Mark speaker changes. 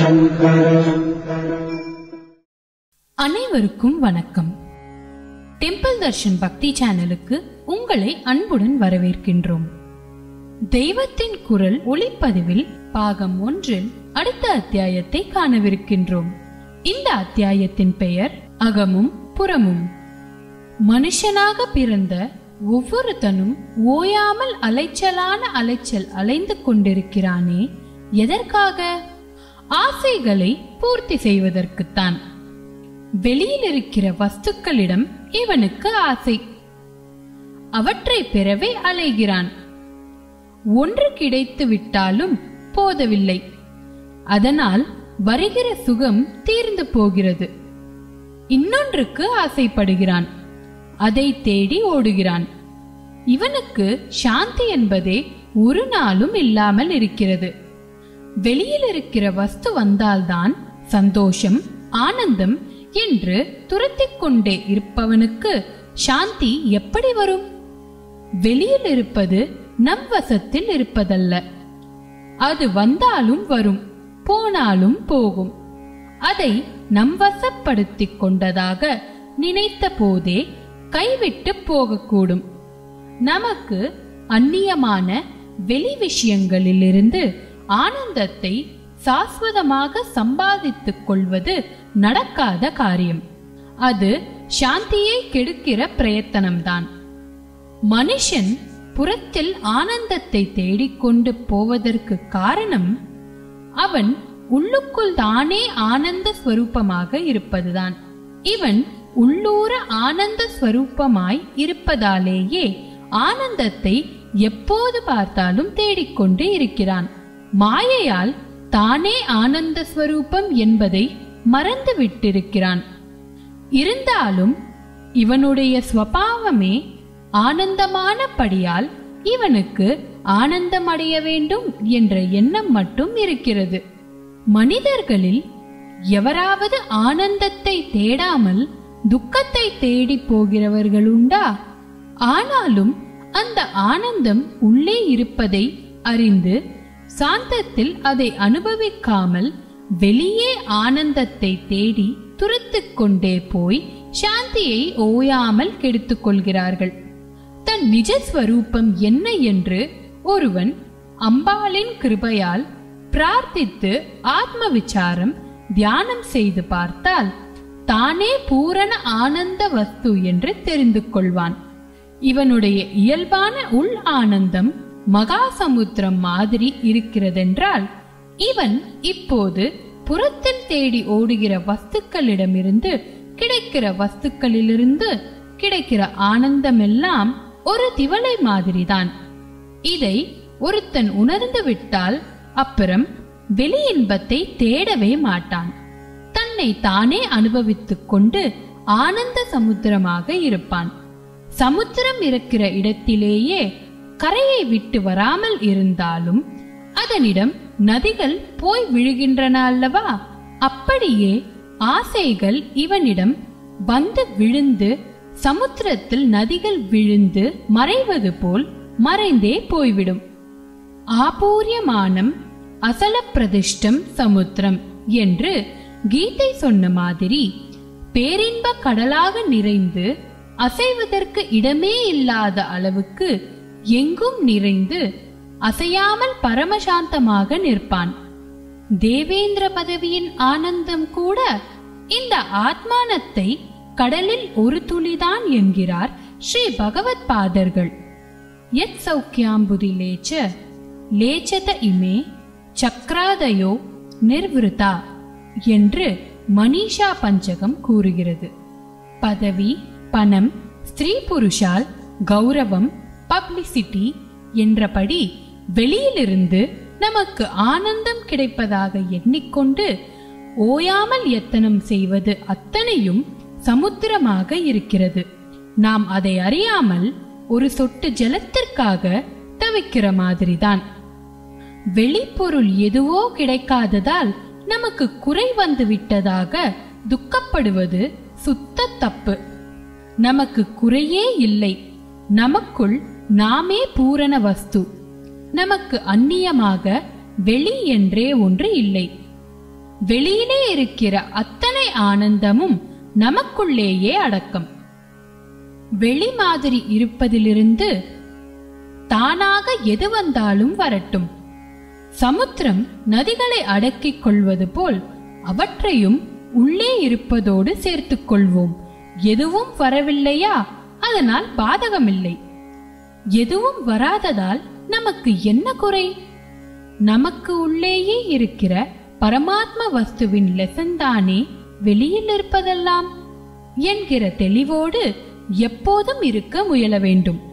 Speaker 1: அனைவருக்கும் வணக்கம் டெம்பிள் தர்ஷன் பக்தி சேனலுக்கு உங்களை அன்புடன் வரவேற்கின்றோம் தெய்வத்தின் குரல் ஒளிப்பதிவில் பாகம் ஒன்றில் அடுத்த அத்தியாயத்தை காணவிருக்கின்றோம் இந்த அத்தியாயத்தின் பெயர் அகமும் புறமும் மனுஷனாக பிறந்த ஒவ்வொருத்தனும் ஓயாமல் அலைச்சலான அலைச்சல் அலைந்து கொண்டிருக்கிறானே எதற்காக ஆசைகளை பூர்த்தி செய்வதற்குத்தான் வெளியில் இருக்கிற வஸ்துக்களிடம் இவனுக்கு ஆசை அவற்றை பெறவே அலைகிறான் ஒன்று கிடைத்து விட்டாலும் போதவில்லை அதனால் வருகிற சுகம் தீர்ந்து போகிறது இன்னொன்றுக்கு ஆசைப்படுகிறான் அதை தேடி ஓடுகிறான் இவனுக்கு சாந்தி என்பதே ஒரு நாளும் இல்லாமல் இருக்கிறது வெளியில் இருக்கிற வஸ்து வந்தால்தான் சந்தோஷம் ஆனந்தம் என்று துரத்திக் கொண்டே இருப்பவனுக்கு சாந்தி எப்படி வரும் வெளியில் இருப்பது நம் வசத்தில் இருப்பதல்ல அது வந்தாலும் வரும் போனாலும் போகும் அதை நம் வசப்படுத்திக் கொண்டதாக நினைத்த போதே கைவிட்டு போகக்கூடும் நமக்கு அந்நியமான வெளி விஷயங்களிலிருந்து ஆனந்தத்தை சாஸ்வதமாக சம்பாதித்துக் கொள்வது நடக்காத காரியம் அது சாந்தியை கெடுக்கிற பிரயத்தனம்தான் மனுஷன் புறத்தில் ஆனந்தத்தை தேடிக்கொண்டு போவதற்கு காரணம் அவன் உள்ளுக்குள் தானே ஆனந்த ஸ்வரூபமாக இருப்பதுதான் இவன் உள்ளூர ஆனந்த ஸ்வரூபமாய் இருப்பதாலேயே ஆனந்தத்தை எப்போது பார்த்தாலும் தேடிக்கொண்டு இருக்கிறான் மாயையால் தானே ஆனந்த ஸ்வரூபம் என்பதை மறந்து விட்டிருக்கிறான் இருந்தாலும் இவனுடைய ஸ்வபாவமே ஆனந்தமானபடியால் இவனுக்கு ஆனந்தமடைய வேண்டும் என்ற எண்ணம் மட்டும் இருக்கிறது மனிதர்களில் எவராவது ஆனந்தத்தை தேடாமல் துக்கத்தை தேடி போகிறவர்களுண்டா ஆனாலும் அந்த ஆனந்தம் உள்ளே இருப்பதை அறிந்து சாந்தத்தில் அதை அனுபவிக்காமல் வெளியே ஆனந்தத்தை தேடி துரத்துக் கொண்டே போய் சாந்தியை ஓயாமல் கெடுத்துக் கொள்கிறார்கள் தன் நிஜ ஸ்வரூபம் என்ன என்று ஒருவன் அம்பாளின் கிருபையால் பிரார்த்தித்து ஆத்ம விசாரம் தியானம் செய்து பார்த்தால் தானே பூரண ஆனந்த வஸ்து என்று தெரிந்து கொள்வான் இவனுடைய இயல்பான உள் ஆனந்தம் மகா சமுத்திரம் மாதிரி இருக்கிறதென்றால் இவன் இப்போது புறத்தில் தேடி ஓடுகிற வஸ்துக்களிடமிருந்து கிடைக்கிற வஸ்துக்களிலிருந்து கிடைக்கிற ஆனந்தமெல்லாம் ஒரு திவலை மாதிரிதான் இதை ஒருத்தன் உணர்ந்து விட்டால் அப்புறம் வெளி இன்பத்தை தேடவே மாட்டான் தன்னை தானே அனுபவித்துக் கொண்டு ஆனந்த சமுத்திரமாக இருப்பான் சமுத்திரம் இருக்கிற இடத்திலேயே கரையை விட்டு வராமல் இருந்தாலும் அதனிடம் நதிகள் போய் விழுகின்றன அல்லவா அப்படியே ஆசைகள் இவனிடம் வந்து விழுந்து சமுத்திரத்தில் நதிகள் விழுந்து மறைவது போல் மறைந்தே போய்விடும் ஆபூரியமானம் அசல பிரதிஷ்டம் சமுத்திரம் என்று கீதை சொன்ன மாதிரி பேரின்ப கடலாக நிறைந்து அசைவதற்கு இடமே இல்லாத அளவுக்கு எங்கும் நிறைந்து அசையாமல் பரமசாந்தமாக நிற்பான் தேவேந்திர பதவியின் ஆனந்தம் கூட இந்த ஆத்மானத்தை கடலில் ஒரு துளிதான் என்கிறார் ஸ்ரீ பகவத் பாதர்கள் யத் சௌக்கியாம்புதி லேச்ச லேச்சத இமே சக்ராதயோ நிர்விருதா என்று மனிஷா பஞ்சகம் கூறுகிறது பதவி பணம் ஸ்திரீ புருஷால் கௌரவம் பப்ளிசிட்டி என்றபடி வெளியிலிருந்து நமக்கு ஆனந்தம் கிடைப்பதாக எண்ணிக்கொண்டு ஓயாமல் எத்தனம் செய்வது அத்தனையும் சமுத்திரமாக இருக்கிறது நாம் அதை அறியாமல் ஒரு சொட்டு ஜலத்திற்காக தவிக்கிற மாதிரிதான் வெளிப்பொருள் எதுவோ கிடைக்காததால் நமக்கு குறை வந்து விட்டதாக துக்கப்படுவது சுத்த தப்பு நமக்கு குறையே இல்லை நமக்குள் நாமே பூரண வஸ்து நமக்கு அந்நியமாக வெளி என்றே ஒன்று இல்லை வெளியிலே இருக்கிற அத்தனை ஆனந்தமும் நமக்குள்ளேயே அடக்கம் வெளி மாதிரி இருப்பதிலிருந்து தானாக எது வந்தாலும் வரட்டும் சமுத்திரம் நதிகளை அடக்கிக் கொள்வது போல் அவற்றையும் உள்ளே இருப்பதோடு சேர்த்துக் கொள்வோம் எதுவும் வரவில்லையா அதனால் பாதகமில்லை எதுவும் வராததால் நமக்கு என்ன குறை நமக்கு உள்ளேயே இருக்கிற பரமாத்ம வஸ்துவின் லெசன் தானே வெளியில் இருப்பதெல்லாம் என்கிற தெளிவோடு எப்போதும் இருக்க முயல வேண்டும்